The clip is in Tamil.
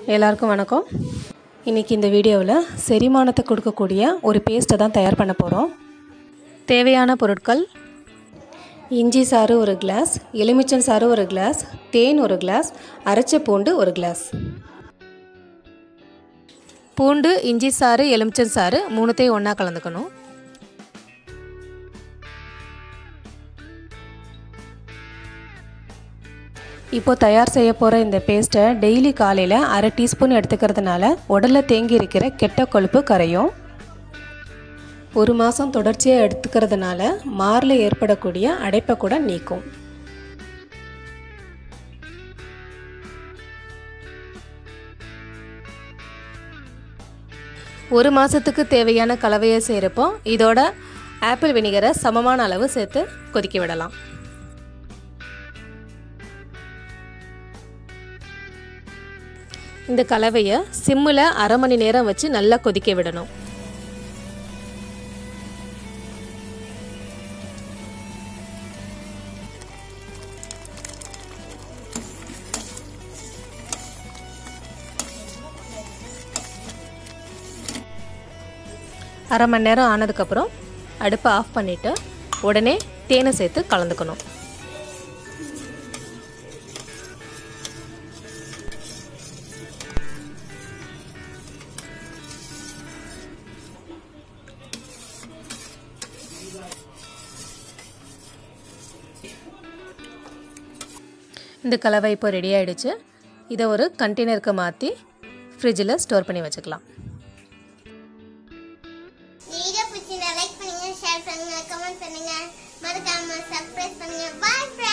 எல்லாருக்கும் வணக்கம் இன்றைக்கி இந்த வீடியோவில் செரிமானத்தை கொடுக்கக்கூடிய ஒரு பேஸ்ட்டை தான் தயார் பண்ண போகிறோம் தேவையான பொருட்கள் இஞ்சி சாறு ஒரு கிளாஸ் எலுமிச்சம் சாறு ஒரு கிளாஸ் தேன் ஒரு கிளாஸ் அரைச்ச பூண்டு ஒரு கிளாஸ் பூண்டு இஞ்சி சாறு எலுமிச்சம் சாறு மூணுத்தையும் ஒன்றா கலந்துக்கணும் இப்போது தயார் செய்ய போகிற இந்த பேஸ்ட்டை டெய்லி காலையில் அரை டீஸ்பூன் எடுத்துக்கிறதுனால உடலில் தேங்கி இருக்கிற கெட்ட கொழுப்பு கரையும் ஒரு மாதம் தொடர்ச்சியாக எடுத்துக்கிறதுனால மாரில் ஏற்படக்கூடிய அடைப்பை கூட நீக்கும் ஒரு மாதத்துக்கு தேவையான கலவையை செய்கிறப்போ இதோட ஆப்பிள் வினிகரை சமமான அளவு சேர்த்து கொதிக்க விடலாம் இந்த கலவையை சிம்மில் அரை மணி நேரம் வச்சு நல்லா கொதிக்க விடணும் அரை மணி நேரம் ஆனதுக்கப்புறம் அடுப்பை ஆஃப் பண்ணிவிட்டு உடனே தேனை சேர்த்து கலந்துக்கணும் இந்த கலவை இப்போ ரெடி ஆகிடுச்சு இதை ஒரு கண்டெய்னருக்கு மாற்றி ஃப்ரிட்ஜில் ஸ்டோர் பண்ணி வச்சுக்கலாம் வீடியோ பிடிச்சிருந்தா லைக் பண்ணுங்க ஷேர் பண்ணுங்க கமெண்ட் பண்ணுங்க மறக்காம சப்ஸ்கிரைப் பண்ணுங்க பாய்